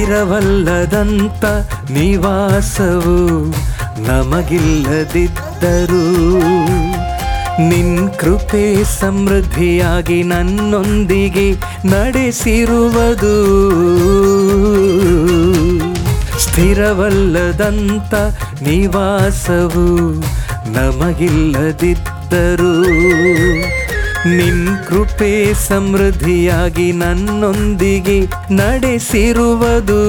ಸ್ಥಿರವಲ್ಲದಂತ ನಿವಾಸವು ನಮಗಿಲ್ಲದಿದ್ದರೂ ನಿನ್ ಕೃಪೆ ಸಮೃದ್ಧಿಯಾಗಿ ನನ್ನೊಂದಿಗೆ ನಡೆಸಿರುವುದು ಸ್ಥಿರವಲ್ಲದಂತ ನಿವಾಸವು ನಮಗಿಲ್ಲದಿದ್ದರೂ ನಿನ್ ಕೃಪೆ ಸಮೃದ್ಧಿಯಾಗಿ ನನ್ನೊಂದಿಗೆ ನಡೆಸಿರುವುದು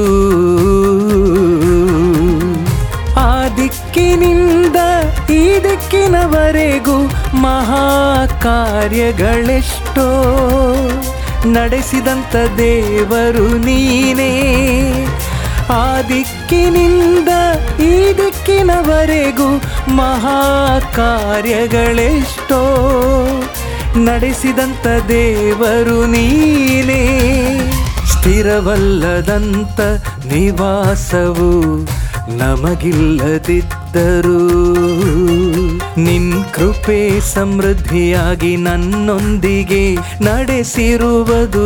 ಆ ದಿಕ್ಕಿನಿಂದ ಈ ದಿಕ್ಕಿನವರೆಗೂ ಮಹಾ ಕಾರ್ಯಗಳೆಷ್ಟೋ ನಡೆಸಿದಂತ ದೇವರು ನೀನೇ ಆ ದಿಕ್ಕಿನಿಂದ ಈ ದಿಕ್ಕಿನವರೆಗೂ ಮಹಾ ಕಾರ್ಯಗಳೆಷ್ಟೋ ನಡೆಸಿದಂತ ದೇವರು ನೀನೇ ಸ್ಥಿರವಲ್ಲದಂತ ನಿವಾಸವು ನಮಗಿಲ್ಲದಿದ್ದರೂ ನಿನ್ ಕೃಪೆ ಸಮೃದ್ಧಿಯಾಗಿ ನನ್ನೊಂದಿಗೆ ನಡೆಸಿರುವುದು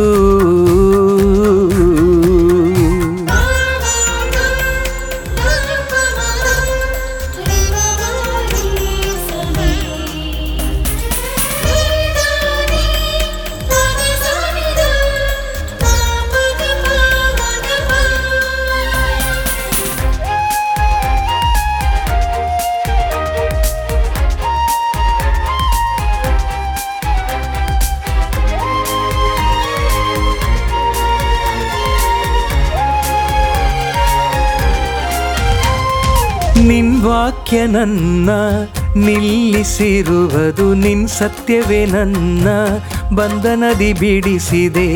ನಿನ್ ವಾಕ್ಯ ನನ್ನ ನಿಲ್ಲಿಸಿರುವುದು ನಿನ್ ಸತ್ಯವೇ ನನ್ನ ಬಂಧನದಿ ಬಿಡಿಸಿದೆ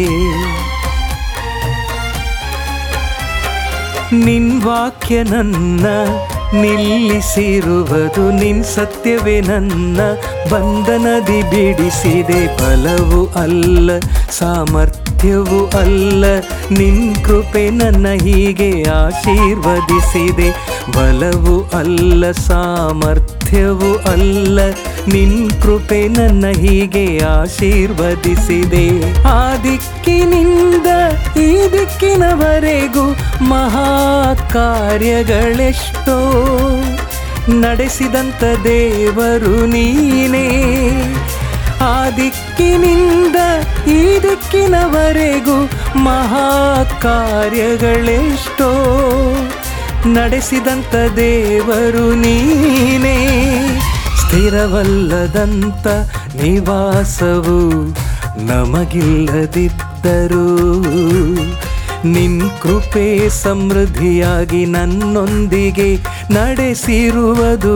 ನಿನ್ ವಾಕ್ಯ ನನ್ನ ನಿಲ್ಲಿಸಿರುವುದು ನಿನ್ ಸತ್ಯವೇ ನನ್ನ ಬಂಧನದಿ ಬಿಡಿಸಿದೆ ಬಲವು ಅಲ್ಲ ಸಾಮರ್ಥ್ಯವು ಅಲ್ಲ ನಿನ್ ಕೃಪೆ ನನ್ನ ಹೀಗೆ ಆಶೀರ್ವದಿಸಿದೆ ಬಲವು ಅಲ್ಲ ಸಾಮರ್ಥ್ಯವು ಅಲ್ಲ ನಿನ್ ಕೃಪೆ ನನ್ನ ಹೀಗೆ ಆಶೀರ್ವದಿಸಿದೆ ಆ ದಿಕ್ಕಿನಿಂದ ಈ ದಿಕ್ಕಿನವರೆಗೂ ಮಹಾ ಕಾರ್ಯಗಳೆಷ್ಟೋ ನಡೆಸಿದಂತ ದೇವರು ನೀನೇ ಆ ದಿಕ್ಕಿನಿಂದ ಈ ದಿಕ್ಕಿನವರೆಗೂ ಮಹಾ ಕಾರ್ಯಗಳೆಷ್ಟೋ ನಡೆಸಿದಂತ ದೇವರು ನೀನೇ ಸ್ಥಿರವಲ್ಲದಂತ ನಿವಾಸವು ನಮಗಿಲ್ಲದಿದ್ದರೂ ನಿನ್ ಕೃಪೆ ಸಮೃದ್ಧಿಯಾಗಿ ನನ್ನೊಂದಿಗೆ ನಡೆಸಿರುವುದು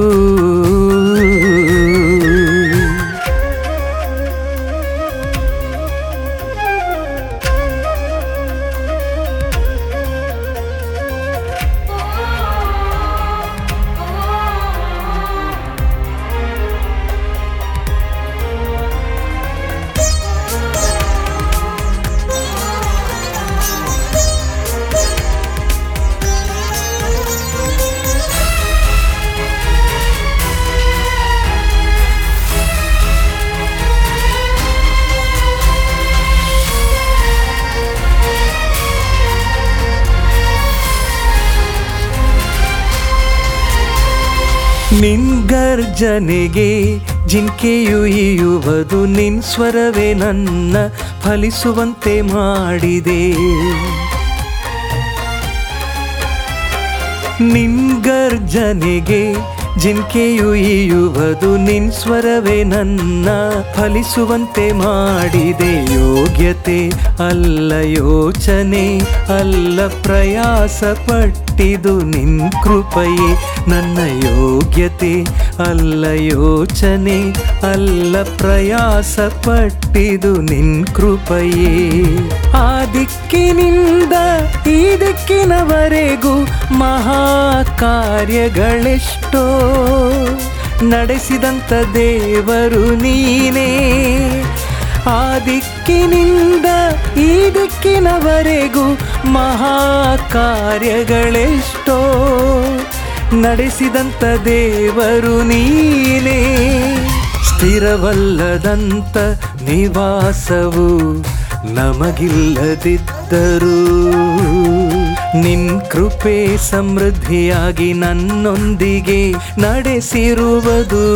ನಿನ್ ಗರ್ಜನೆಗೆ ಜಿಂಕೆಯು ಇಯುವುದು ನಿನ್ ಸ್ವರವೇ ನನ್ನ ಫಲಿಸುವಂತೆ ಮಾಡಿದೆ ನಿನ್ ಗರ್ಜನೆಗೆ ಜಿಂಕೆಯು ಇಯುವುದು ನಿನ್ ಸ್ವರವೇ ನನ್ನ ಫಲಿಸುವಂತೆ ಮಾಡಿದೆ ಯೋಗ್ಯತೆ ಅಲ್ಲ ಯೋಚನೆ ಅಲ್ಲ ಪ್ರಯಾಸ ಪಟ್ಟಿದು ನಿನ್ ಕೃಪಯೇ ನನ್ನ ಯೋಗ್ಯತೆ ಅಲ್ಲ ಯೋಚನೆ ಅಲ್ಲ ಪ್ರಯಾಸ ಪಟ್ಟಿದು ನಿನ್ ಕೃಪಯೇ ಆ ದಿಕ್ಕಿನಿಂದ ಈ ದಿಕ್ಕಿನವರೆಗೂ ಮಹಾ ಕಾರ್ಯಗಳೆಷ್ಟೋ ನಡೆಸಿದಂತ ದೇವರು ನೀನೇ ಆ ದಿಕ್ಕಿನಿಂದ ಈ ದಿಕ್ಕಿನವರೆಗೂ ಮಹಾ ಕಾರ್ಯಗಳೆಷ್ಟೋ ನಡೆಸಿದಂತ ದೇವರು ನೀನೇ ಸ್ಥಿರವಲ್ಲದಂತ ನಿವಾಸವು ನಮಗಿಲ್ಲದಿದ್ದರೂ ನಿನ್ ಕೃಪೆ ಸಮೃದ್ಧಿಯಾಗಿ ನನ್ನೊಂದಿಗೆ ನಡೆಸಿರುವುದು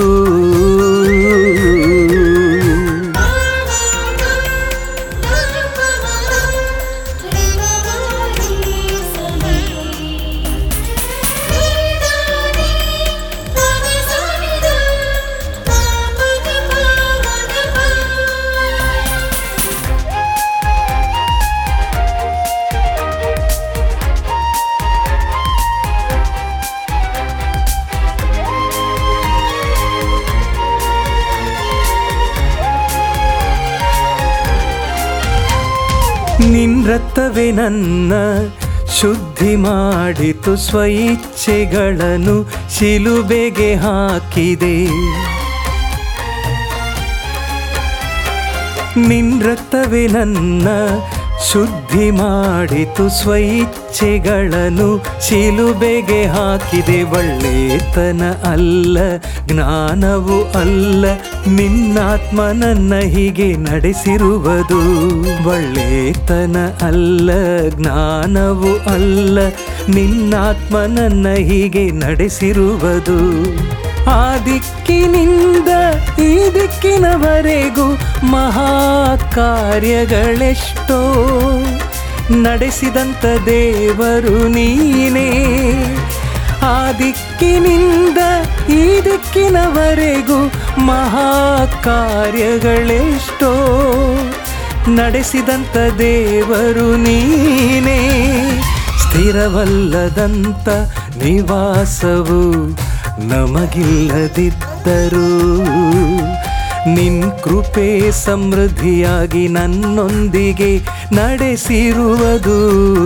ನಿನ್ ರಕ್ತವೇ ನನ್ನ ಶುದ್ಧಿ ಮಾಡಿತು ಸ್ವಇಚ್ಛೆಗಳನ್ನು ಶಿಲುಬೆಗೆ ಹಾಕಿದೆ ನಿನ್ ರಕ್ತವೇ ನನ್ನ ಶುದ್ಧಿ ಮಾಡಿತು ಸ್ವಇಚ್ಛೆಗಳನ್ನು ಶಿಲುಬೆಗೆ ಹಾಕಿದೆ ಒಳ್ಳೆತನ ಅಲ್ಲ ಜ್ಞಾನವು ಅಲ್ಲ ನಿನ್ನಾತ್ಮ ನನ್ನ ಹೀಗೆ ನಡೆಸಿರುವುದು ಒಳ್ಳೆತನ ಅಲ್ಲ ಜ್ಞಾನವು ಅಲ್ಲ ನಿನ್ನಾತ್ಮ ನನ್ನ ಹೀಗೆ ನಡೆಸಿರುವುದು ಆ ದಿಕ್ಕಿನಿಂದ ಈ ದಿಕ್ಕಿನವರೆಗೂ ಮಹಾ ಕಾರ್ಯಗಳೆಷ್ಟೋ ನಡೆಸಿದಂಥ ದೇವರು ನೀನೇ ಆ ದಿಕ್ಕಿನಿಂದ ಈ ದಿಕ್ಕಿನವರೆಗೂ ಮಹಾ ಕಾರ್ಯಗಳೆಷ್ಟೋ ನಡೆಸಿದಂಥ ದೇವರು ನೀನೇ ಸ್ಥಿರವಲ್ಲದಂಥ ನಿವಾಸವು ನಮಗಿಲ್ಲದಿದ್ದರೂ ನಿನ್ ಕೃಪೆ ಸಮೃದ್ಧಿಯಾಗಿ ನನ್ನೊಂದಿಗೆ ನಡೆಸಿರುವುದು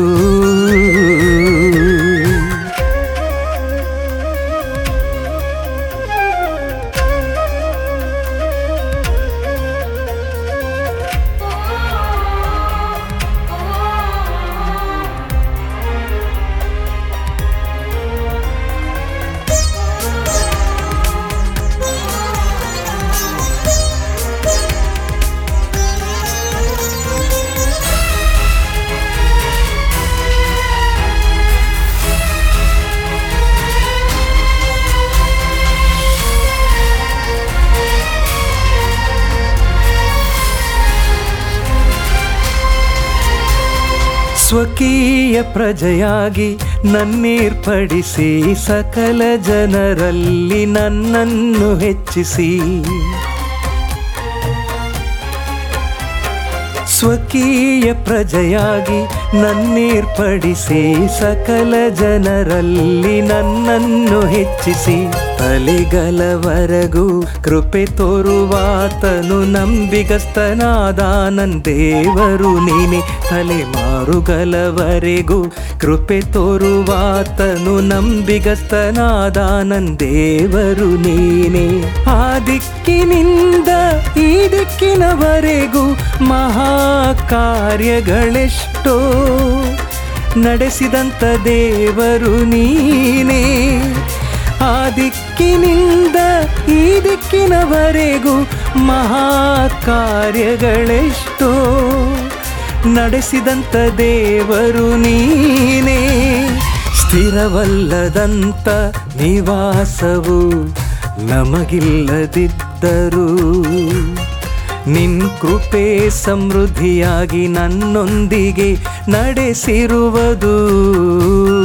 ಸ್ವಕೀಯ ಪ್ರಜೆಯಾಗಿ ನನ್ನೀರ್ಪಡಿಸಿ ಸಕಲ ಜನರಲ್ಲಿ ನನ್ನನ್ನು ಹೆಚ್ಚಿಸಿ ಸ್ವಕೀಯ ಪ್ರಜೆಯಾಗಿ ನನ್ನೀರ್ಪಡಿಸಿ ಸಕಲ ಜನರಲ್ಲಿ ನನ್ನನ್ನು ಹೆಚ್ಚಿಸಿ ತಲೆಗಲವರೆಗೂ ಕೃಪೆ ತೋರುವಾತನು ನಂಬಿಗಸ್ತನಾದ ನನ್ ದೇವರು ನೀನೆ ತಲೆಮಾರುಗಲವರೆಗೂ ಕೃಪೆ ತೋರುವಾತನು ನಂಬಿಗಸ್ತನಾದ ನನ್ ದೇವರು ನೀನೆ ಆ ದಿಕ್ಕಿನಿಂದ ಈ ದಿಕ್ಕಿನವರೆಗೂ ಮಹಾ ಕಾರ್ಯಗಳೆಷ್ಟೋ ನಡೆಸಿದಂಥ ದೇವರು ನೀನೇ ಆ ದಿಕ್ಕಿನಿಂದ ಈ ದಿಕ್ಕಿನವರೆಗೂ ಮಹಾ ಕಾರ್ಯಗಳೆಷ್ಟೋ ನಡೆಸಿದಂಥ ದೇವರು ನೀನೇ ಸ್ಥಿರವಲ್ಲದಂಥ ನಿವಾಸವು ನಮಗಿಲ್ಲದಿದ್ದರೂ ನಿನ್ ಕೃಪೆ ಸಮೃದ್ಧಿಯಾಗಿ ನನ್ನೊಂದಿಗೆ ನಡೆಸಿರುವುದು